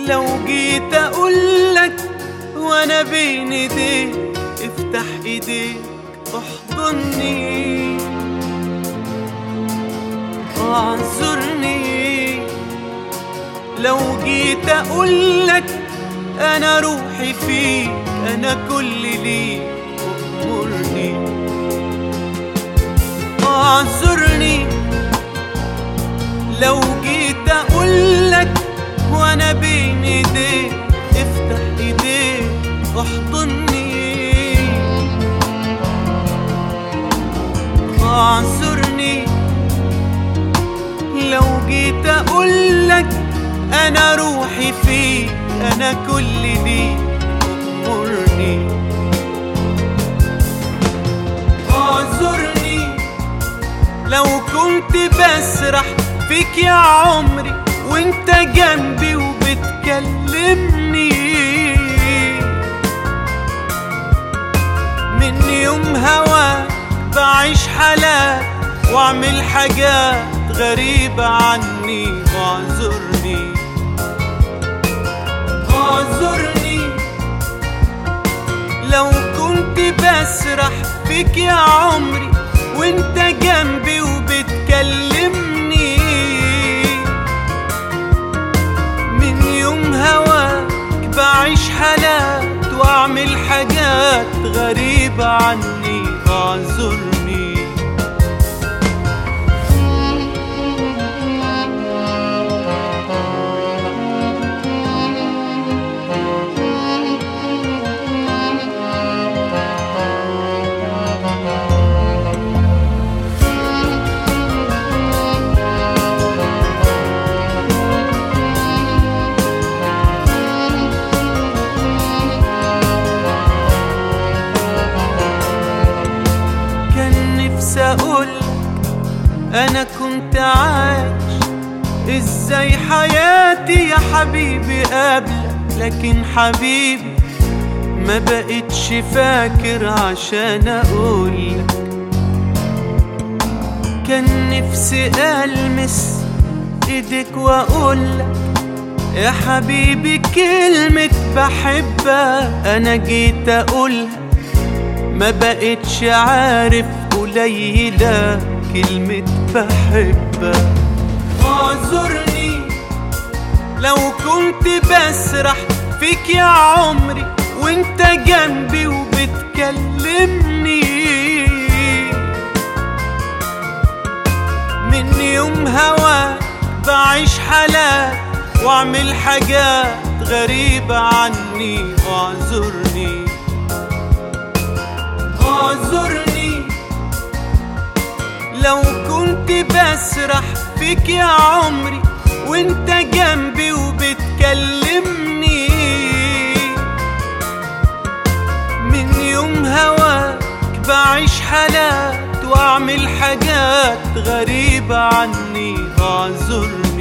لو جيت اقولك وانا بين ايديك افتح ايديك احضني اعذرني لو جيت اقولك انا روحي فيك انا كل ليك امرني اعذرني لو جيت اقولك وانا بين ايديك افتح ايديك احضني اعذرني لو جيت اقولك انا روحي فيك انا كل دي امرني اعذرني لو كنت بسرح فيك يا عمري وانت جنبي وبتكلمني من يوم هواك بعيش حالات واعمل حاجات غريبة عني واعذرني اعذرني لو كنت بسرح فيك يا عمري وانت جنبي وبتكلمني من يوم هواك بعيش حالات واعمل حاجات غريبة عني اعذرني كان نفسي اقولك انا كنت عايش ازاي حياتي يا حبيبي قبلك لكن حبيبي ما بقتش فاكر عشان اقولك كان نفسي المس ايدك واقولك يا حبيبي كلمة بحبك انا جيت اقولها ما بقتش عارف قليلة كلمة بحبك اعذرني لو كنت بسرح فيك يا عمري وانت جنبي وبتكلمني من يوم هواك بعيش حالات واعمل حاجات غريبة عني اعذرني اعذرني لو كنت بسرح فيك يا عمري وانت جنبي وبتكلمني من يوم هواك بعيش حالات واعمل حاجات غريبة عني اعذرني